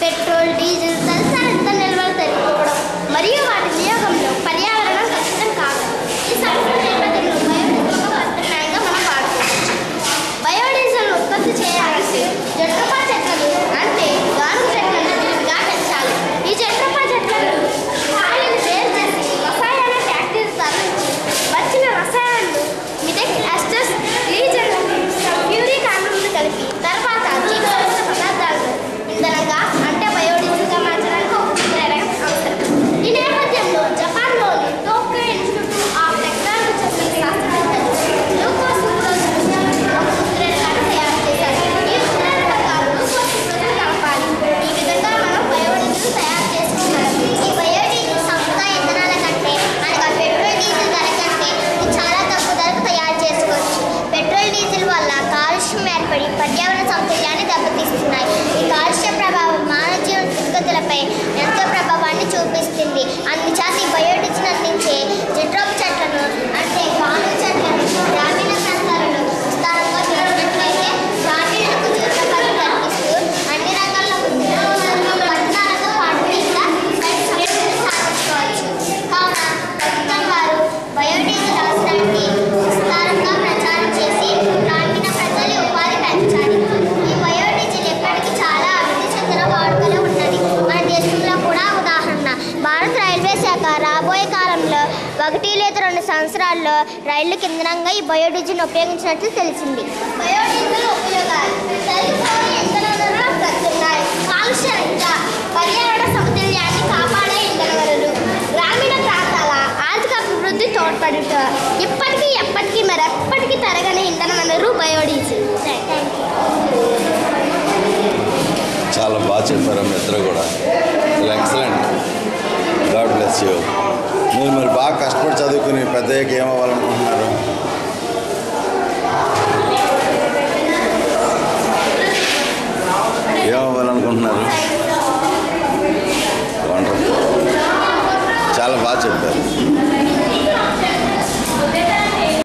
petrol diesel తదితర ఇంధన నిల్వలు తగ్గిపోవడం మరియు వాటి వినియోగంలో పర్యావరణం కలుషితం కాదు ఈ సమస్యల నేపథ్యంలో బయోడీజిల్ ఒక ప్రత్యామ్నాయంగా మనం వాడుకోవచ్చు బయోడీజిల్ ఉత్పత్తి చేయాలంటే జట్రపా చెట్లను అంటే గానుగ చెట్లను విరివిగా పెంచాలి ఈ జట్రపా చెట్లను కాయలను వేరు చేసి రసాయన ఫ్యాక్టరీలు తరలించి వచ్చిన రసాయనాలు మిథెక్ యాస్టస్ లీజన్ సల్ఫ్యూరిక్ ఆమ్లంను కలిపి తర్వాత జీవరక్షణ పదార్థాలను ఇంధనంగా అంటే బయోడీజిల్గా మార్చడానికి ఒక ప్రేరక అవసరం ఈ నేపథ్యంలో జపాన్లోని టోక్యో ఇన్స్టిట్యూట్ ఆఫ్ టెక్నాలజీ చెందిన శాస్త్రవేత్తలు గ్లూకోజ్ సుక్రోజ్ ఒక ఉత్ప్రేరకాన్ని తయారు చేశారు ఈ ఉత్ప్రేరకంగా గ్లూకోజ్ సుక్రోజ్ను కలపాలి ఈ విధంగా మనం బయోడీజిల్ తయారు చేసుకోగలం ఈ బయోడీజిల్ సంస్థ ఇంధనాల కంటే అనగా పెట్రోల్ డీజిల్ ధర కంటే ఇది చాలా తక్కువ ధరకు తయారు చేసుకోవచ్చు పెట్రోల్ డీజిల్ వల్ల కాలుష్యం ఏర్పడి పర్యావరణ సమతుల్యాన్ని దెబ్బతీస్తున్నాయి ఈ కాలుష్య ప్రభావం మానవ జీవన స్థితిగతులపై ఎంతో ప్రభావాన్ని చూపిస్తుంది అందుచేత ఈ బయోడీజిల్ అందించే జిట్రోప్ చెట్లను అంటే గాను చెట్లను గ్రామీణ ప్రాంతాలలో విస్తారంగా పెంచినట్లయితే గ్రామీణులకు జీవనోపాధి కల్పిస్తూ అన్ని రంగాల్లో వృద్ధి పట్టణాలతో పాటు ఇంకా సంస్కృతిని సాధించుకోవచ్చు కావున ప్రభుత్వం వారు బయోడీజిల్ అవసరాన్ని విస్తారంగా ప్రచారం చేసి గ్రామీణ ప్రజల ఉపాధి పెంచాలి ఈ బయోడీజిల్ ఎప్పటికీ చాలా అభివృద్ధి చెందిన వాడుకలో ఉన్నది మన దేశంలో కూడా ఉదాహరణ భారత రైల్వే శాఖ రాబోయే కాలంలో ఒకటి లేదా రెండు సంవత్సరాల్లో రైళ్లకు ఇంధనంగా ఈ బయోడీజిల్ ఉపయోగించినట్లు తెలిసింది బయోడీజిల్ ఉపయోగాలు తల్లిపోని ఇంధనాలను ప్రత్యున్నాయి కాలుష్యంగా పర్యావరణ సమతుల్యాన్ని కాపాడే ఇంధన వనరులు గ్రామీణ ప్రాంతాల ఆర్థిక అభివృద్ధి తోడ్పడుట ఇప్పటికీ ఎప్పటికీ మరెప్పటికీ తరగని ఇంధన వనరు బయోడీజిల్ థ్యాంక్ యూ చాలా బాగా చెప్పారు మీ ఇద్దరు కూడా చాలా ఎక్సలెంట్ గాడ్ బ్లెస్ యూ మీరు మరి బాగా కష్టపడి చదువుకుని పెద్దయ్యకి ఏమవ్వాలనుకుంటున్నారు